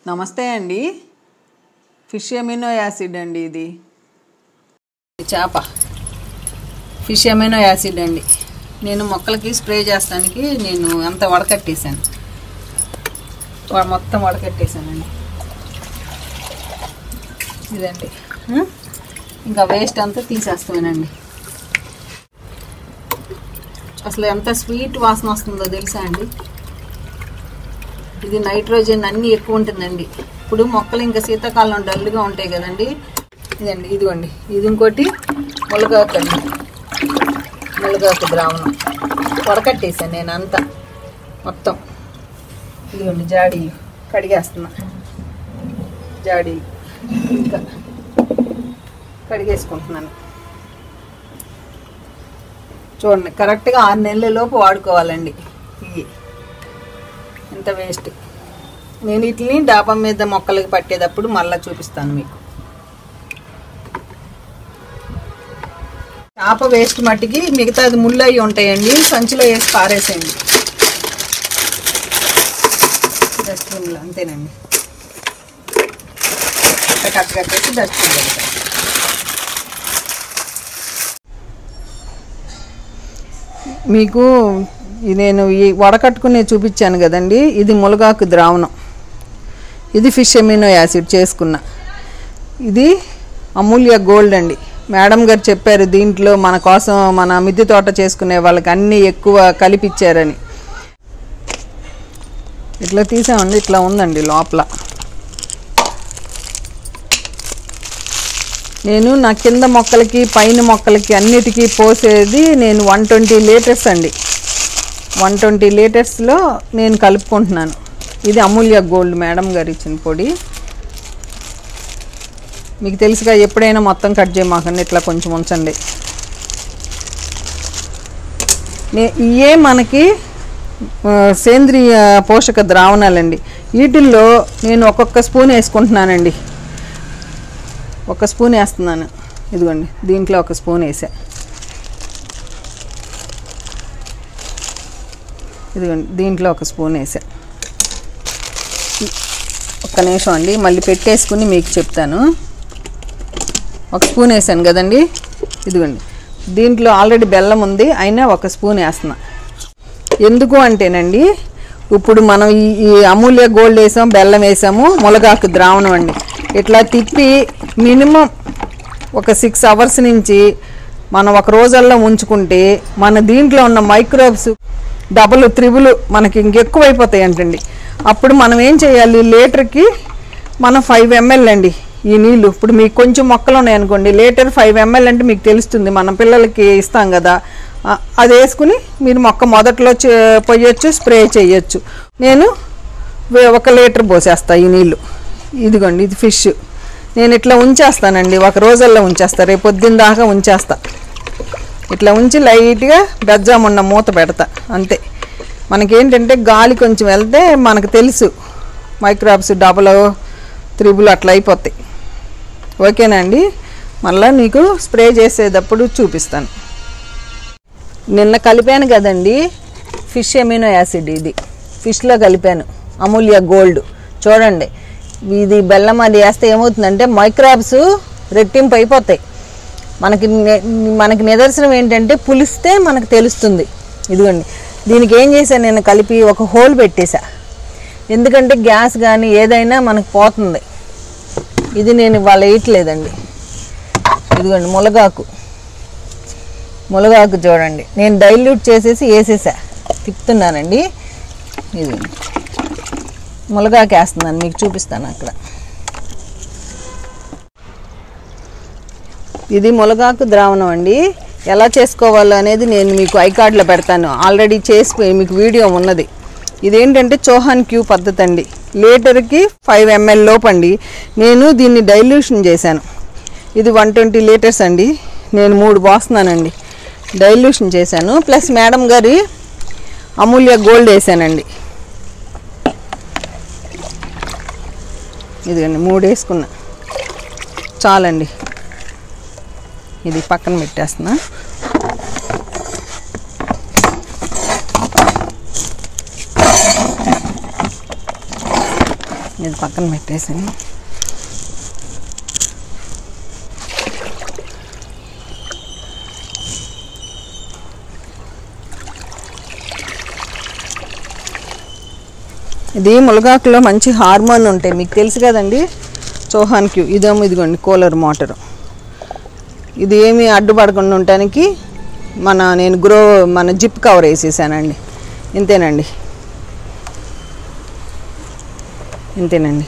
నమస్తే అండి fish amino acid అండి ఇది చేప ఫిష్ ఎమినో యాసిడ్ అండి నేను మొక్కలకి స్ప్రే చేస్తానికి నేను అంత వడకట్టేశాను వా- మొత్తం వడకట్టేశానండి ఇదండి ఆ? ఇంకా వేస్ట్ అంతా తీసేస్తానండి అసలు ఎంత స్వీట్ వాసన వస్తుందో తెలుసా అండి ఇది నైట్రోజన్ అన్నీ ఎక్కువ ఉంటుందండి ఇప్పుడు మొక్కలు ఇంకా శీతాకాలం డల్గా ఉంటాయి కదండి ఇదండి ఇదిగోండి ఇది ఇంకోటి ములగాకు అండి ములగాకు ద్రావణం వడకట్టేసాను నేను అంతా మొత్తం ఇదిగోండి జాడీలు కడిగేస్తున్నా జాడీలు ఇంకా కడిగేసుకుంటున్నాను చూడండి కరెక్ట్గా ఆరు నెలల లోపు వాడుకోవాలండి ఇవి ఎంత వేస్ట్ నేను వీటిని డాబా మీద మొక్కలకి పట్టేటప్పుడు మళ్ళీ చూపిస్తాను మీకు చేప వేస్ట్ మట్టికి మిగతాది ముళ్ళు అవి ఉంటాయండి సంచిలో వేసి పారేసేయండి డస్ట్బిన్లో అంతేనండి కట్ కట్టేసి డస్ట్బిన్ పెడతాను మీకు ఈ నేను ఈ వడకట్టుకునే చూపించాను కదండి ఇది ములగాకు ద్రావణం ఇది ఫిష్ ఎమినో యాసిడ్ చేసుకున్న ఇది అమూల్య గోల్డ్ అండి మేడం గారు చెప్పారు దీంట్లో మన కోసం మన మిద్దె తోట చేసుకునే వాళ్ళకి అన్నీ ఎక్కువ కలిపిచ్చారని ఇట్లా తీసామండి ఇట్లా ఉందండి లోపల నేను నా కింద మొక్కలకి పైన మొక్కలకి అన్నిటికీ పోసేది నేను వన్ ట్వంటీ లీటర్స్ అండి వన్ ట్వంటీ లీటర్స్లో నేను కలుపుకుంటున్నాను ఇది అమూల్య గోల్డ్ మేడం గారు ఇచ్చిన పొడి మీకు తెలుసుగా ఎప్పుడైనా మొత్తం కట్ చేయమాకండి ఇట్లా కొంచెం ఉంచండి నే ఇవే మనకి ఆ, సేంద్రియ పోషక ద్రావణాలండి వీటిల్లో నేను ఒక్కొక్క స్పూన్ వేసుకుంటున్నానండి ఒక స్పూన్ వేస్తున్నాను ఇదిగోండి దీంట్లో ఒక స్పూన్ వేసా ఇదిగోండి దీంట్లో ఒక స్పూన్ వేసా ఈ- ఒక్క నిమిషం అండి మళ్ళీ పెట్టేసుకుని మీకు చెప్తాను ఒక స్పూన్ వేసాను కదండి ఇదిగోండి దీంట్లో ఆల్రెడీ బెల్లం ఉంది అయినా ఒక స్పూన్ వేస్తున్నా ఎందుకు అంటేనండి ఇప్పుడు మనం ఈ ఈ అమూల్య గోల్డ్ వేసాం బెల్లం వేసాము ములగాకు ద్రావణం అండి ఇట్లా తిప్పి మినిమం ఒక సిక్స్ అవర్స్ నుంచి మనం ఒక రోజల్లో ఉంచుకుంటే మన దీంట్లో ఉన్న మైక్రోబ్స్ డబుల్ త్రిబుల్ మనకి ఇంకెక్కువ అయిపోతాయి అంటండి అప్పుడు మనం ఏం చేయాలి లీటర్కి మనం ఫైవ్ ఎంఎల్ అండి ఈ నీళ్ళు ఇప్పుడు మీకు కొంచెం మొక్కలు ఉన్నాయి అనుకోండి లీటర్ ఫైవ్ ఎంఎల్ అంటే మీకు తెలుస్తుంది మన పిల్లలకి ఇస్తాం కదా ఆ, అది వేసుకుని మీరు మొక్క మొదట్లో చే- పొయ్యొచ్చు స్ప్రే చేయొచ్చు నేను వే- ఒక లీటర్ పోసేస్తా ఈ నీళ్ళు ఇదిగోండి ఇది ఫిష్ నేను ఇట్లా ఉంచేస్తానండి ఒక రోజుల్లో ఉంచేస్తా రేపు పొద్దున్న దాకా ఉంచేస్తా ఇట్లా ఉంచి లైట్గా బెజ్జామున్న మూత పెడతా అంతే మనకేంటంటే గాలి కొంచెం వెళ్తే మనకు తెలుసు మైక్రాబ్స్ డబల్ త్రిబుల్ అట్లా అయిపోతాయి ఓకేనా అండి మళ్ళీ నీకు స్ప్రే చేసేటప్పుడు చూపిస్తాను నిన్న కలిపాను కదండి ఫిష్ ఎమినో యాసిడ్ ఇది ఫిష్లో కలిపాను అమూల్య గోల్డ్ చూడండి ఇది బెల్లం అది వేస్తే ఏమవుతుందంటే మైక్రాబ్స్ రెట్టింపు అయిపోతాయి మనకి నె- మనకి నిదర్శనం ఏంటంటే పులిస్తే మనకు తెలుస్తుంది ఇదిగోండి దీనికి ఏం చేశాను నేను కలిపి ఒక హోల్ పెట్టేశా ఎందుకంటే గ్యాస్ కానీ ఏదైనా మనకు పోతుంది ఇది నేను ఇవాళ వేయట్లేదండి ఇదిగోండి ములగాకు ములగాకు చూడండి నేను డైల్యూట్ చేసేసి వేసేసా తిప్పుతున్నానండి ఇది ములగాకు వేస్తున్నాను మీకు చూపిస్తాను అక్కడ ఇది ములగాకు ద్రావణం అండి ఎలా చేసుకోవాలో అనేది నేను మీకు ఐకార్డ్లో పెడతాను ఆల్రెడీ చేసి మీకు వీడియో ఉన్నది ఇదేంటంటే చోహాన్ క్యూ పద్ధతి అండి లీటర్కి ఫైవ్ ఎంఎల్ లోపండి నేను దీన్ని డైల్యూషన్ చేశాను ఇది వన్ ట్వంటీ లీటర్స్ అండి నేను మూడు పోస్తున్నానండి డైల్యూషన్ చేశాను ప్లస్ మేడం గారి అమూల్య గోల్డ్ వేసానండి ఇదిగండి మూడు వేసుకున్నా చాలండి ఇది పక్కన పెట్టేస్తున్నా ఇది పక్కన పెట్టేసాను ఇది ములగాకులో మంచి హార్మోన్ ఉంటాయి మీకు తెలుసు కదండి చౌహాన్ క్యూ ఇదేమో ఇదిగోండి కూలర్ మోటారు ఇది ఏమి అడ్డుపడకుండా ఉండటానికి మన నేను గ్రో మన జిప్ కవర్ వేసేసానండి ఇంతేనండి ఇంతేనండి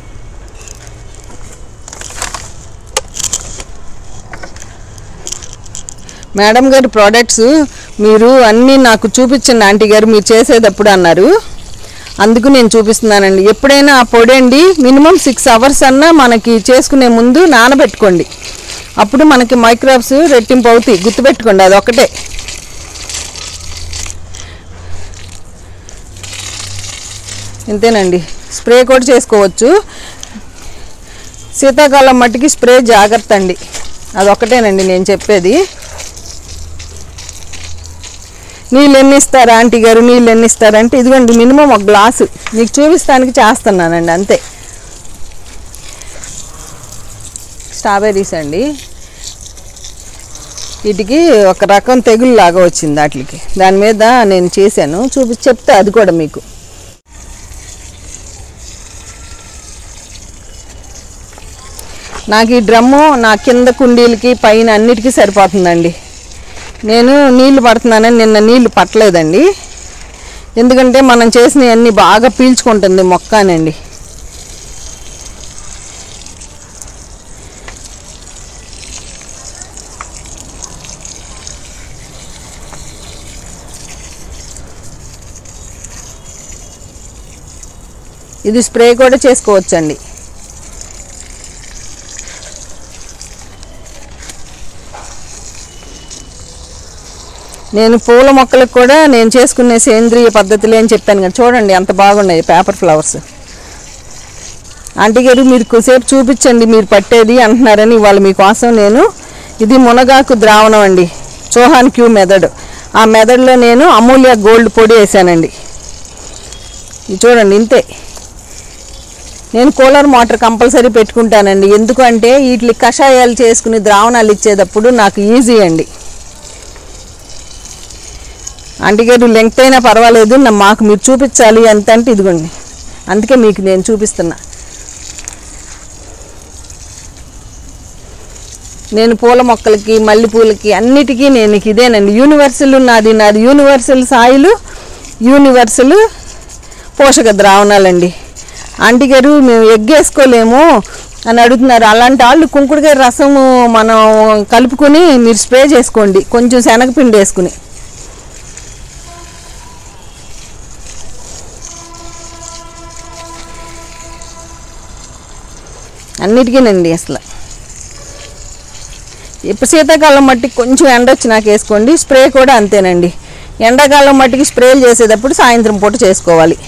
మేడం గారి ప్రోడక్ట్స్ మీరు అన్నీ నాకు చూపించండి ఆంటీ గారు మీరు చేసేటప్పుడు అన్నారు అందుకు నేను చూపిస్తున్నానండి ఎప్పుడైనా ఆ పొడి అండి మినిమం సిక్స్ అవర్స్ అన్నా మనకి చేసుకునే ముందు నానబెట్టుకోండి అప్పుడు మనకి మైక్రోబ్స్ రెట్టింపు అవుతాయి గుర్తుపెట్టుకోండి అది ఒకటే ఇంతేనండి స్ప్రే కూడా చేసుకోవచ్చు శీతాకాలం మట్టికి స్ప్రే జాగ్రత్త అండి అదొక్కటేనండి నేను చెప్పేది నీళ్ళు ఎన్ని ఇస్తారా ఆంటీ గారు నీళ్ళు ఎన్ని ఇస్తారంటే ఇదిగోండి మినిమం ఒక గ్లాసు మీకు చూపిస్తానికి చేస్తున్నానండి అంతే స్ట్రాబెర్రీస్ అండి వీటికి ఒక రకం తెగులు లాగా వచ్చింది వాటికి దాని మీద నేను చేశాను చూపి చెప్తా అది కూడా మీకు నాకు ఈ డ్రమ్ము నా కింద కుండీలకి పైన అన్నిటికీ సరిపోతుందండి నేను నీళ్లు పడుతున్నానని నిన్న నీళ్లు పట్టలేదండి ఎందుకంటే మనం చేసినవన్నీ బాగా పీల్చుకుంటుంది మొక్క అనండి ఇది స్ప్రే కూడా చేసుకోవచ్చండి నేను పూల మొక్కలకు కూడా నేను చేసుకునే సేంద్రియ పద్ధతులే అని చెప్పాను కదా చూడండి ఎంత బాగున్నాయి పేపర్ ఫ్లవర్స్ ఆంటీ గారు మీరు కొద్దిసేపు చూపించండి మీరు పట్టేది అంటున్నారని ఇవాళ మీకోసం నేను ఇది మునగాకు ద్రావణం అండి చోహాన్ క్యూ మెథడ్ ఆ మెథడ్లో నేను అమూల్య గోల్డ్ పొడి వేసానండి ఇది చూడండి ఇంతే నేను కూలర్ మోటార్ కంపల్సరీ పెట్టుకుంటానండి ఎందుకంటే వీటి కషాయాలు చేసుకుని ద్రావణాలు ఇచ్చేటప్పుడు నాకు ఈజీ అండి ఆంటీ గారు లెంగ్త్ అయినా పర్వాలేదు నా మాకు మీరు చూపించాలి అంత అంటే ఇదిగోండి అందుకే మీకు నేను చూపిస్తున్నా నేను పూల మొక్కలకి మల్లెపూలకి అన్నిటికీ నేను ఇదేనండి యూనివర్సల్ నాది నాది యూనివర్సల్ సాయిలు యూనివర్సల్ పోషక ద్రావణాలండి ఆంటీ గారు మేము ఎగ్ వేసుకోలేము అని అడుగుతున్నారు అలాంటి వాళ్ళు కుంకుడుకాయ రసము మనం కలుపుకొని మీరు స్ప్రే చేసుకోండి కొంచెం శనగపిండి వేసుకుని అన్నిటికీనండి అసలు ఇప్పుడు శీతాకాలం మట్టికి కొంచెం ఎండ వచ్చి నాకు వేసుకోండి స్ప్రే కూడా అంతేనండి ఎండాకాలం మట్టికి స్ప్రేలు చేసేటప్పుడు సాయంత్రం పూట చేసుకోవాలి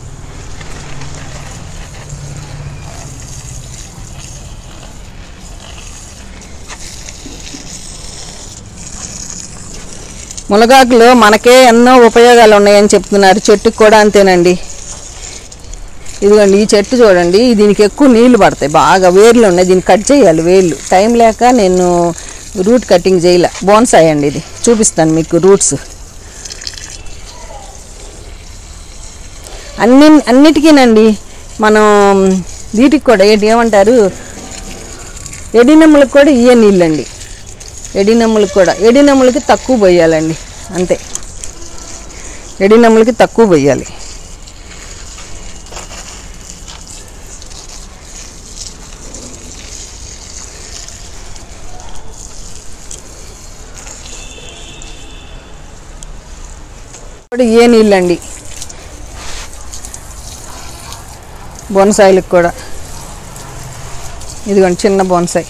మునగాకులో మనకే ఎన్నో ఉపయోగాలు ఉన్నాయని చెప్తున్నారు చెట్టుకు కూడా అంతేనండి ఇదిగోండి ఈ చెట్టు చూడండి దీనికి ఎక్కువ నీళ్లు పడతాయి బాగా వేర్లు ఉన్నాయి దీన్ని కట్ చేయాలి వేర్లు టైం లేక నేను రూట్ కటింగ్ చేయలే బోన్సాయి అండి ఇది చూపిస్తాను మీకు రూట్స్ అన్ని అన్నిటికీనండి మనం వీటికి కూడా ఏంటి ఏమంటారు ఎడినమ్ములకు కూడా ఇయ్యే నీళ్ళండి ఎడినమ్ములకు కూడా ఎడినమ్ములకి తక్కువ పోయాలండి అంతే ఎడినమ్ములకి తక్కువ పోయాలి కూడా ఏ నీళ్ళండి బోనసాయిలకు కూడా ఇదిగోండి చిన్న బోనసాయి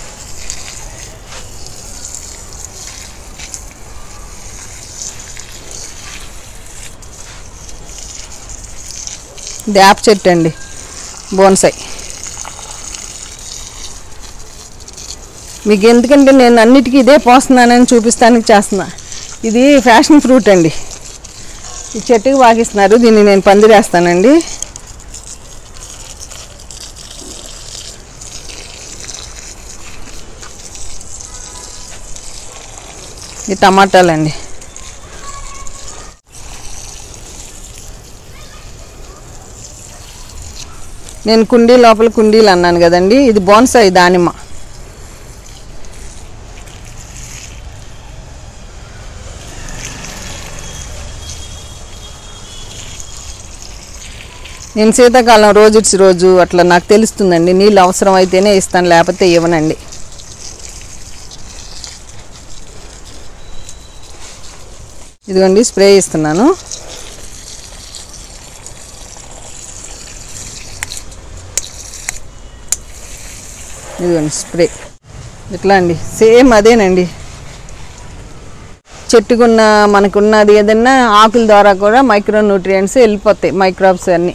ఇది యాప్ చెట్టు అండి బోన్సాయి మీకు ఎందుకంటే నేను అన్నిటికీ ఇదే పోస్తున్నానని చూపిస్తానికి చేస్తున్నా ఇది ఫ్యాషన్ ఫ్రూట్ అండి ఈ చెట్టుకి వాకిస్తున్నారు దీన్ని నేను పందిరేస్తానండి ఈ టమాటాలండి నేను కుండీ లోపల కుండీలు అన్నాను కదండి ఇది బోన్సాయి దానిమ్మ నేను శీతాకాలం రోజు ఇచ్చి రోజు అట్లా నాకు తెలుస్తుందండి నీళ్ళు అవసరం అయితేనే ఇస్తాను లేకపోతే ఇవ్వనండి ఇదిగోండి స్ప్రే ఇస్తున్నాను ఇదిగోండి స్ప్రే ఇట్లా అండి సేమ్ అదేనండి చెట్టుకున్న మనకున్నది ఏదన్నా ఆకుల ద్వారా కూడా మైక్రో న్యూట్రియంట్స్ వెళ్ళిపోతాయి మైక్రోబ్స్ అన్నీ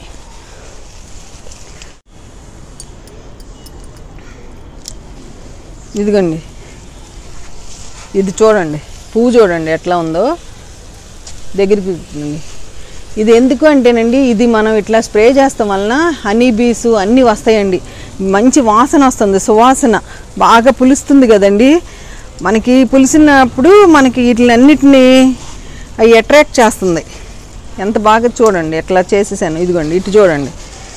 ఇదిగోండి ఇది చూడండి పువ్వు చూడండి ఎట్లా ఉందో దగ్గరికి చూడండి ఇది ఎందుకు అంటేనండి ఇది మనం ఇట్లా స్ప్రే చేస్తాం వలన హనీ బీస్ అన్నీ వస్తాయండి మంచి వాసన వస్తుంది సువాసన బాగా పులుస్తుంది కదండి మనకి పులిసినప్పుడు మనకి వీటిలన్నిటినీ అవి అట్రాక్ట్ చేస్తుంది ఎంత బాగా చూడండి ఎట్లా చేసేసాను ఇదిగోండి ఇటు చూడండి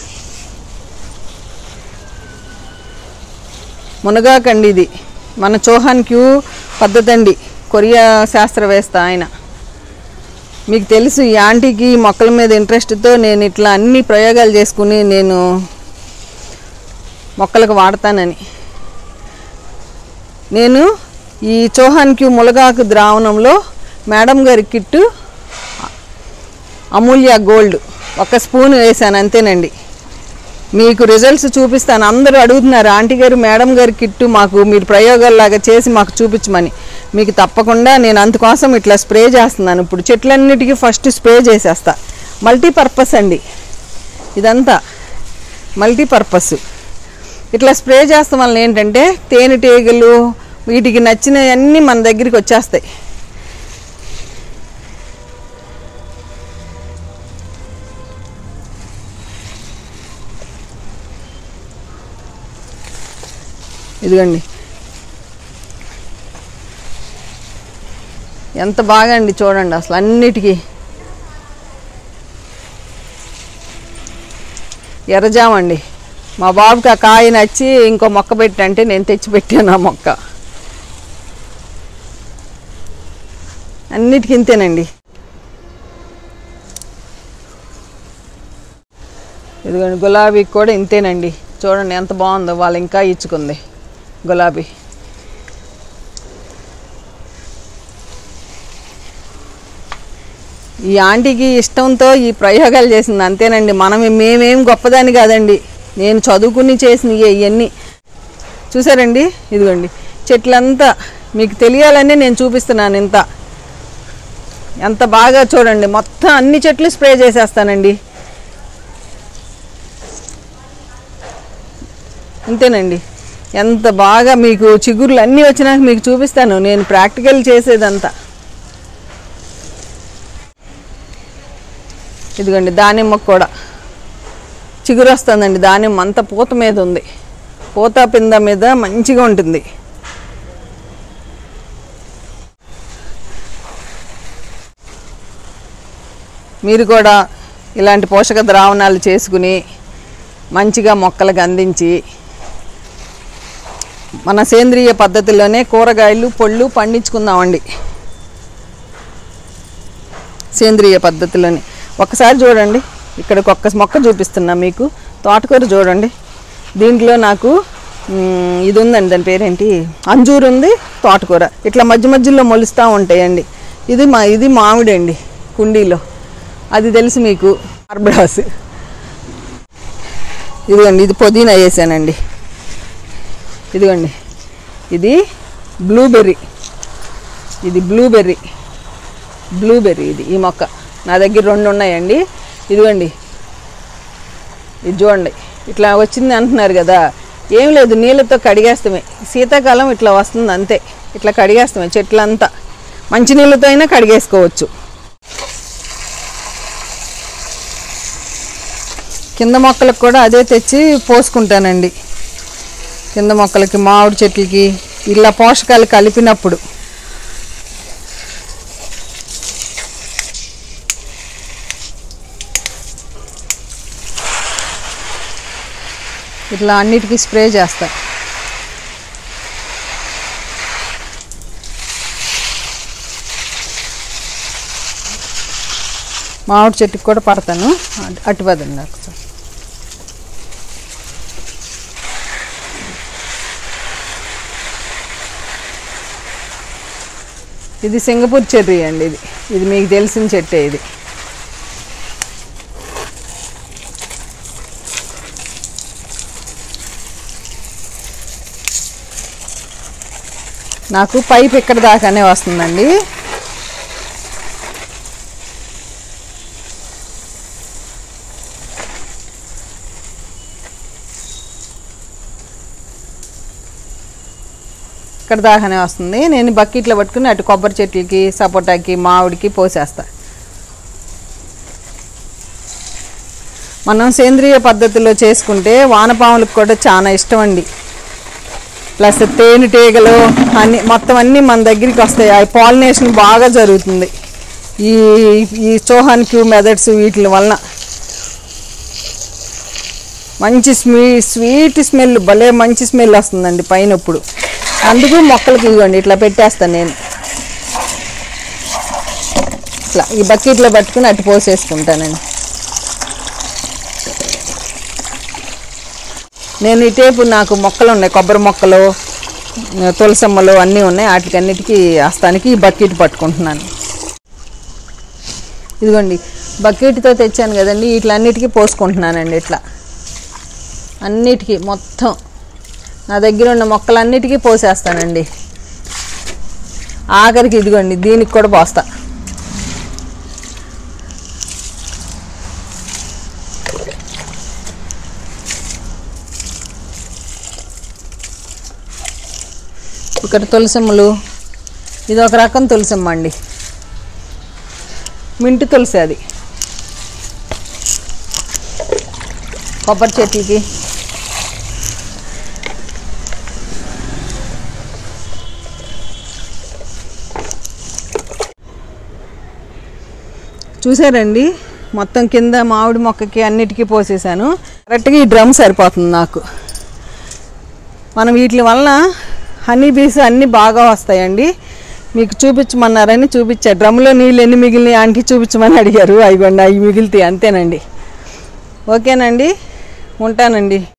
మునగాకండి ఇది మన చోహాన్ క్యూ పద్ధతి అండి కొరియా శాస్త్రవేత్త ఆయన మీకు తెలుసు ఈ ఆంటీకి ఈ మొక్కల మీద ఇంట్రెస్ట్తో నేను ఇట్లా అన్ని ప్రయోగాలు చేసుకుని నేను మొక్కలకు వాడతానని నేను ఈ చోహాన్ క్యూ ములగాకు ద్రావణంలో మేడం గారి కిట్టు అమూల్య గోల్డ్ ఒక స్పూన్ వేసాను అంతేనండి మీకు రిజల్ట్స్ చూపిస్తాను అందరూ అడుగుతున్నారు ఆంటీ గారు మేడం గారి కిట్టు మాకు మీరు ప్రయోగాల్లాగా చేసి మాకు చూపించమని మీకు తప్పకుండా నేను అందుకోసం ఇట్లా స్ప్రే చేస్తున్నాను ఇప్పుడు చెట్లన్నిటికీ ఫస్ట్ స్ప్రే చేసేస్తా మల్టీపర్పస్ అండి ఇదంతా మల్టీపర్పస్ ఇట్లా స్ప్రే చేస్తాం వల్ల ఏంటంటే తేనెటీగలు వీటికి నచ్చినవన్నీ మన దగ్గరికి వచ్చేస్తాయి ఇదిగోండి ఎంత బాగా అండి చూడండి అసలు అన్నిటికీ ఎర్రజామండి మా బాబుకి ఆ కాయ నచ్చి ఇంకో మొక్క పెట్టంటే నేను తెచ్చి పెట్టాను ఆ మొక్క అన్నిటికీ ఇంతేనండి ఇదిగోండి గులాబీకి కూడా ఇంతేనండి చూడండి ఎంత బాగుందో వాళ్ళు ఇంకా ఇచ్చుకుంది గులాబీ ఈ ఆంటీకి ఇష్టంతో ఈ ప్రయోగాలు చేసింది అంతేనండి మనం మేమేం గొప్పదాని కాదండి నేను చదువుకుని చేసిన ఇవన్నీ చూసారండి ఇదిగోండి చెట్లంతా మీకు తెలియాలని నేను చూపిస్తున్నాను ఇంత ఎంత బాగా చూడండి మొత్తం అన్ని చెట్లు స్ప్రే చేసేస్తానండి అంతేనండి ఎంత బాగా మీకు చిగుర్లు అన్నీ వచ్చినాక మీకు చూపిస్తాను నేను ప్రాక్టికల్ చేసేదంతా ఇదిగోండి దానిమ్మ కూడా చిగురు వస్తుందండి దానిమ్మ అంతా పూత మీద ఉంది పూత పింద మీద మంచిగా ఉంటుంది మీరు కూడా ఇలాంటి పోషక ద్రావణాలు చేసుకుని మంచిగా మొక్కలకు అందించి మన సేంద్రియ పద్ధతిలోనే కూరగాయలు పళ్ళు పండించుకుందామండి సేంద్రియ పద్ధతిలోనే ఒక్కసారి చూడండి ఇక్కడికి ఒక్క మొక్క చూపిస్తున్నా మీకు తోటకూర చూడండి దీంట్లో నాకు మ్, ఇది ఉందండి దాని పేరేంటి అంజూరు ఉంది తోటకూర ఇట్లా మధ్య మధ్యలో మొలుస్తూ ఉంటాయండి ఇది మా ఇది మామిడి అండి కుండీలో అది తెలుసు మీకు కార్బడాస్ ఇదిగోండి ఇది పుదీనా వేసానండి ఇదిగోండి ఇది బ్లూబెర్రీ ఇది బ్లూబెర్రీ బ్లూబెర్రీ ఇది ఈ మొక్క నా దగ్గర రెండు ఉన్నాయండి ఇదిగోండి ఇది చూడండి ఇట్లా వచ్చింది అంటున్నారు కదా ఏం లేదు నీళ్ళతో కడిగేస్తామే శీతాకాలం ఇట్లా వస్తుంది అంతే ఇట్లా కడిగేస్తామే చెట్లంతా మంచి నీళ్ళతో అయినా కడిగేసుకోవచ్చు కింద మొక్కలకు కూడా అదే తెచ్చి పోసుకుంటానండి కింద మొక్కలకి మామిడి చెట్లకి ఇలా పోషకాలు కలిపినప్పుడు ఇట్లా అన్నిటికీ స్ప్రే చేస్తా మామిడి చెట్టుకి కూడా పడతాను అటు- అటు పదండి నాకు ఇది సింగపూర్ చెర్రీ అండి ఇది ఇది మీకు తెలిసిన చెట్టే ఇది నాకు పైప్ ఇక్కడ దాకానే వస్తుందండి ఇక్కడ దాకానే వస్తుంది నేను బకెట్లో పట్టుకుని అటు కొబ్బరి చెట్లకి సపోటాకి మామిడికి పోసేస్తా మనం సేంద్రియ పద్ధతిలో చేసుకుంటే వానపాములకు కూడా చాలా ఇష్టం అండి ప్లస్ తేనెటీగలు అన్ని మొత్తం అన్నీ మన దగ్గరికి వస్తాయి ఆ పాలినేషన్ బాగా జరుగుతుంది ఈ ఈ చోహాన్ క్యూ మెథడ్స్ వీటి వలన మంచి స్మీ స్వీట్ స్మెల్ భలే మంచి స్మెల్ వస్తుందండి పైన ఇప్పుడు అందుకు మొక్కలకి ఇవ్వండి ఇట్లా పెట్టేస్తాను నేను ఇట్లా ఈ బకెట్లో పట్టుకుని అటు పోసేసుకుంటానండి నేను ఈ టేపు నాకు మొక్కలు ఉన్నాయి కొబ్బరి మొక్కలు తులసమ్మలు అన్నీ ఉన్నాయి వాటికన్నిటికీ హస్తానికి ఈ బకెట్ పట్టుకుంటున్నాను ఇదిగోండి బకెట్తో తెచ్చాను కదండి వీటిలన్నిటికీ పోసుకుంటున్నానండి ఇట్లా అన్నిటికీ మొత్తం నా దగ్గర ఉన్న మొక్కలన్నిటికీ పోసేస్తానండి ఆఖరికి ఇదిగోండి దీనికి కూడా పోస్తా ఇక్కడ తులసమ్మలు ఇది ఒక రకం తులసమ్మ అండి మింటి తులసి అది కొబ్బరి చెట్లకి చూసారండి మొత్తం కింద మామిడి మొక్కకి అన్నిటికీ పోసేసాను కరెక్ట్గా ఈ డ్రమ్ సరిపోతుంది నాకు మనం వీటి వలన హనీ బీస్ అన్నీ బాగా వస్తాయండి మీకు చూపించమన్నారని చూపించా డ్రమ్లో నీళ్ళు ఎన్ని మిగిలినాయి ఆంటీ చూపించమని అడిగారు అవి అవి మిగిలితే అంతేనండి ఓకేనండి ఉంటానండి